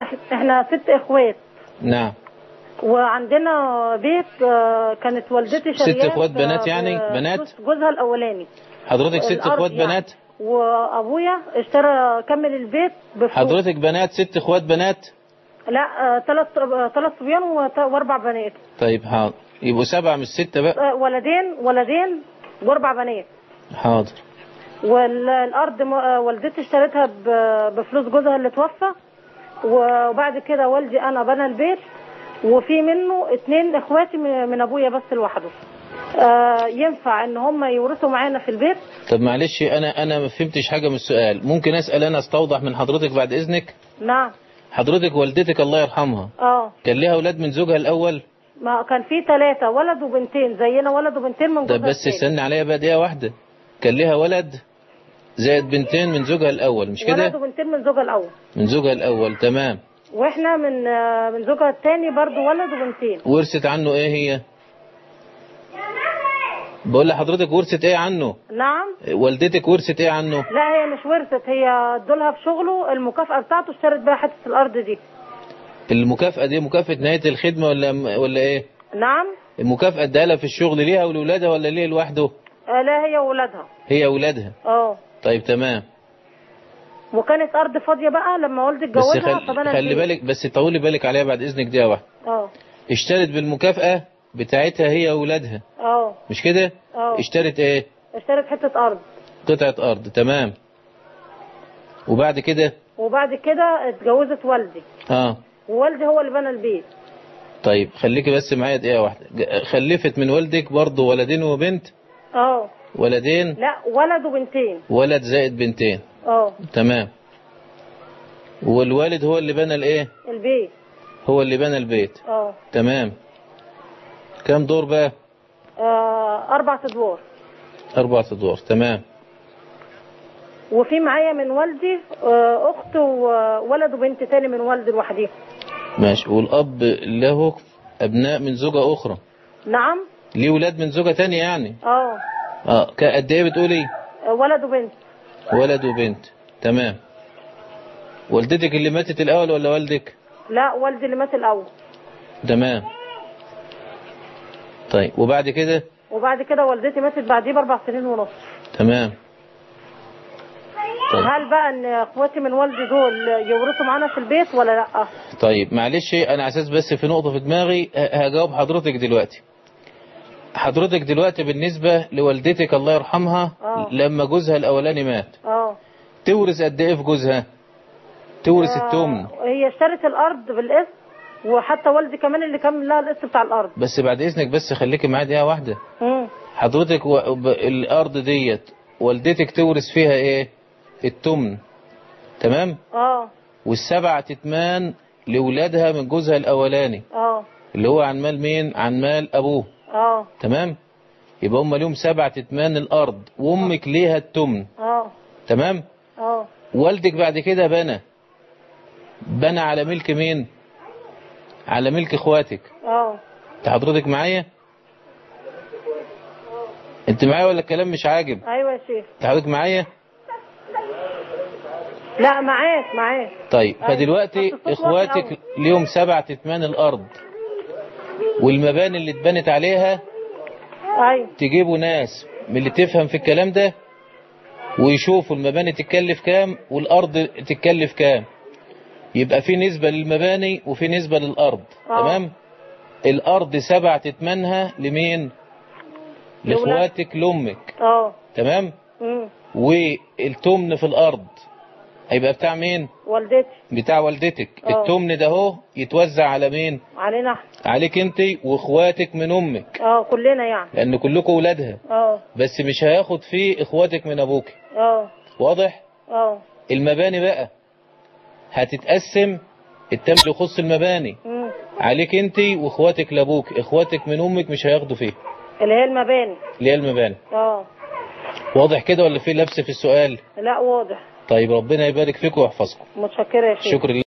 إح- احنا ست اخوات نعم وعندنا بيت آه، كانت والدتي ست شارياه إخوات ب- بنات يعني؟ ب- بنات؟ فلوس جوزها الاولاني حضرتك ست الأرض اخوات يعني. بنات وابويا اشترى كمل البيت بفلوس حضرتك بنات ست اخوات بنات لا ثلاث ثلاث صبيان وت- واربع بنات طيب حاضر يبقوا سبعة مش ستة بقى آه، ولدين ولدين واربع بنات حاضر والارض م- آه، والدتي اشتريتها ب- بفلوس جوزها اللي توفى وبعد كده والدي انا بنى البيت وفي منه اتنين اخواتي من من ابويا بس لوحده آه، ينفع ان هم يورثوا معانا في البيت طب معلش انا انا ما فهمتش حاجة من السؤال ممكن اسأل انا استوضح من حضرتك بعد اذنك نعم حضرتك والدتك الله يرحمها اه كان لها اولاد من زوجها الاول ما كان في ثلاثة ولد وبنتين زينا ولد وبنتين من طب جوزها بس التاني. استنى عليا بقى دقيقة واحدة كان لها ولد زائد بنتين من زوجها الاول مش ولد كده وبنتين من زوجها الاول من زوجها الاول تمام واحنا من آه، من زوجها الثاني برضو ولد وبنتين ورثت عنه ايه هي بقول لحضرتك ورثت ايه عنه نعم والدتك ورثت ايه عنه لا هي مش ورثت هي ادولها في شغله المكافأة بتاعته اشترت بيها حتة الأرض دي المكافأة دي مكافأة نهاية الخدمة ولا ولا ايه نعم المكافأة ادالها لها في الشغل ليها ولولادها ولا ليه لوحده آه لا هي وولادها هي اولادها اه طيب تمام وكانت أرض فاضية بقى لما والدي بس اتجوزها خل... فبنى خلي البيت. بالك بس طولي بالك عليها بعد اذنك دقيقة واحدة اه اشترت بالمكافأة بتاعتها هي واولادها اه مش كده اه اشترت ايه اشترت حتة أرض قطعة ارض تمام وبعد كده وبعد كده اتجوزت والدي اه ووالدي هو اللي بنى البيت طيب خليكي بس معايا دقيقة واحدة ج- خلفت من والدك برضه ولدين وبنت اه ولدين لا ولد وبنتين ولد زائد بنتين اه تمام والوالد هو اللي بنى الايه البيت هو اللي بنى البيت اه تمام كم دور بقى آه، أربع أدوار اربع ادوار تمام وفي معايا من والدي آه، أخت وولد وبنت تاني من والدي لوحديهم ماشي والاب له ابناء من زوجة اخرى نعم ليه ولاد من زوجة تانية يعني اه اه ك- قد ايه بتقولي آه، ولد وبنت ولد وبنت تمام والدتك اللي ماتت الاول ولا والدك لا والدي اللي مات الأول تمام طيب وبعد كده وبعد كده والدتي ماتت بعديه بأربع سنين ونص تمام طيب هل بقى ان اخواتي من والدي دول يورثوا معانا في البيت ولا لا طيب معلش انا على اساس بس في نقطة في دماغي ه- هجاوب حضرتك دلوقتي حضرتك دلوقتي بالنسبة لوالدتك الله يرحمها آه. لما جوزها الاولاني مات اه تورث قد ايه في جوزها تورث آه، التمن هي اشترت الارض بالاسم وحتى والدي كمان اللي كمل لها القسط بتاع الارض بس بعد اذنك بس خليكي معايا دقيقة واحدة امم حضرتك و... ب... الارض ديت والدتك تورث فيها ايه التمن تمام اه والسبع تتمان لولادها من جوزها الاولاني اه اللي هو عن مال مين عن مال ابوه اه تمام يبقى هم ليهم سبع تتمان الارض وامك ليها التمن اه تمام اه والدك بعد كده بنى بنى على ملك مين على ملك اخواتك اه انت حضرتك معايا انت معايا ولا الكلام مش عاجب ايوه يا شيخ انت حضرتك معايا لا معاك معاك طيب أيوة. فدلوقتي بس الصوت واطي اخواتك أوي. ليهم سبع تتمان الارض والمباني اللي اتبنت عليها ايوه تجيبوا ناس من اللي تفهم في الكلام ده ويشوفوا المباني تتكلف كام والارض تتكلف كام يبقى في نسبة للمباني وفي نسبة للارض آه. تمام الارض سبع تتمنها لمين لولاد. لاخواتك لامك اه تمام امم والتمن في الارض هيبقى بتاع مين والدتي بتاع والدتك آه. التمن ده اهو يتوزع على مين علينا احنا عليك انت واخواتك من امك اه كلنا يعني لان كلكم ولادها اه بس مش هياخد فيه اخواتك من ابوك اه واضح اه المباني بقى هتتقسم التمن اللي يخص المباني امم عليك انت واخواتك لابوك اخواتك من امك مش هياخدوا فيه اللي هي المباني اللي هي المباني اه واضح كده ولا في لبس في السؤال لا واضح طيب ربنا يبارك فيكم ويحفظكم متشكرة يا شيخ شكرا